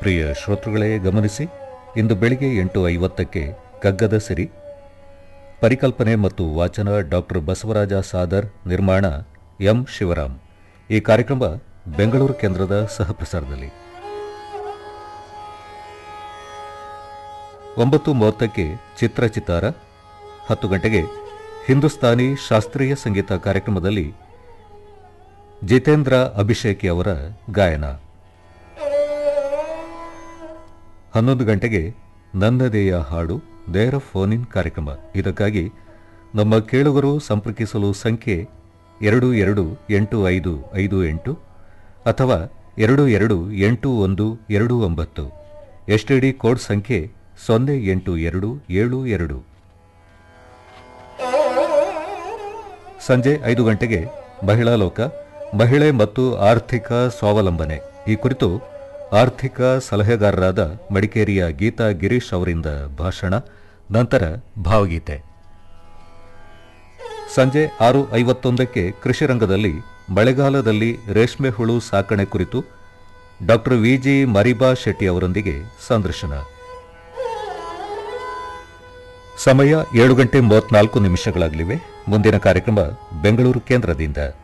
ಪ್ರಿಯ ಶ್ರೋತೃಗಳೇ ಗಮನಿಸಿ ಇಂದು ಬೆಳಿಗ್ಗೆ ಎಂಟು ಐವತ್ತಕ್ಕೆ ಕಗ್ಗದ ಸಿರಿ ಪರಿಕಲ್ಪನೆ ಮತ್ತು ವಾಚನ ಡಾಕ್ಟರ್ ಬಸವರಾಜ ಸಾದರ್ ನಿರ್ಮಾಣ ಎಂ ಶಿವರಾಮ್ ಈ ಕಾರ್ಯಕ್ರಮ ಬೆಂಗಳೂರು ಕೇಂದ್ರದ ಸಹಪ್ರಸಾರದಲ್ಲಿ ಒಂಬತ್ತು ಮೂವತ್ತಕ್ಕೆ ಚಿತ್ರಚಿತ್ತಾರ ಹತ್ತು ಗಂಟೆಗೆ ಹಿಂದೂಸ್ತಾನಿ ಶಾಸ್ತ್ರೀಯ ಸಂಗೀತ ಕಾರ್ಯಕ್ರಮದಲ್ಲಿ ಜಿತೇಂದ್ರ ಅಭಿಷೇಕಿ ಅವರ ಗಾಯನ ಹನ್ನೊಂದು ಗಂಟೆಗೆ ನನ್ನದೇಯ ಹಾಡು ನೇರ ಫೋನ್ ಇನ್ ಕಾರ್ಯಕ್ರಮ ಇದಕ್ಕಾಗಿ ನಮ್ಮ ಕೇಳುಗರು ಸಂಪರ್ಕಿಸಲು ಸಂಖ್ಯೆ ಎರಡು ಎರಡು ಎಂಟು ಐದು ಐದು ಎಂಟು ಅಥವಾ ಎರಡು ಎರಡು ಎಂಟು ಒಂದು ಎರಡು ಒಂಬತ್ತು ಎಸ್ಟಿಡಿ ಕೋಡ್ ಸಂಖ್ಯೆ ಸೊನ್ನೆ ಎಂಟು ಎರಡು ಏಳು ಎರಡು ಸಂಜೆ ಐದು ಗಂಟೆಗೆ ಮಹಿಳಾ ಲೋಕ ಮಹಿಳೆ ಮತ್ತು ಆರ್ಥಿಕ ಸ್ವಾವಲಂಬನೆ ಈ ಕುರಿತು ಆರ್ಥಿಕ ಸಲಹೆಗಾರರಾದ ಮಡಿಕೇರಿಯ ಗೀತಾ ಗಿರೀಶ್ ಅವರಿಂದ ಭಾಷಣ ನಂತರ ಭಾವಗೀತೆ ಸಂಜೆ ಆರು ಐವತ್ತೊಂದಕ್ಕೆ ಕೃಷಿ ರಂಗದಲ್ಲಿ ಮಳೆಗಾಲದಲ್ಲಿ ರೇಷ್ಮೆ ಹುಳು ಸಾಕಣೆ ಕುರಿತು ಡಾಕ್ಟರ್ ವಿಜಿ ಮರಿಬಾ ಶೆಟ್ಟಿ ಅವರೊಂದಿಗೆ ಸಂದರ್ಶನ ಸಮಯ ಏಳು ಗಂಟೆ ಮೂವತ್ನಾಲ್ಕು ನಿಮಿಷಗಳಾಗಲಿವೆ ಮುಂದಿನ ಕಾರ್ಯಕ್ರಮ ಬೆಂಗಳೂರು ಕೇಂದ್ರದಿಂದ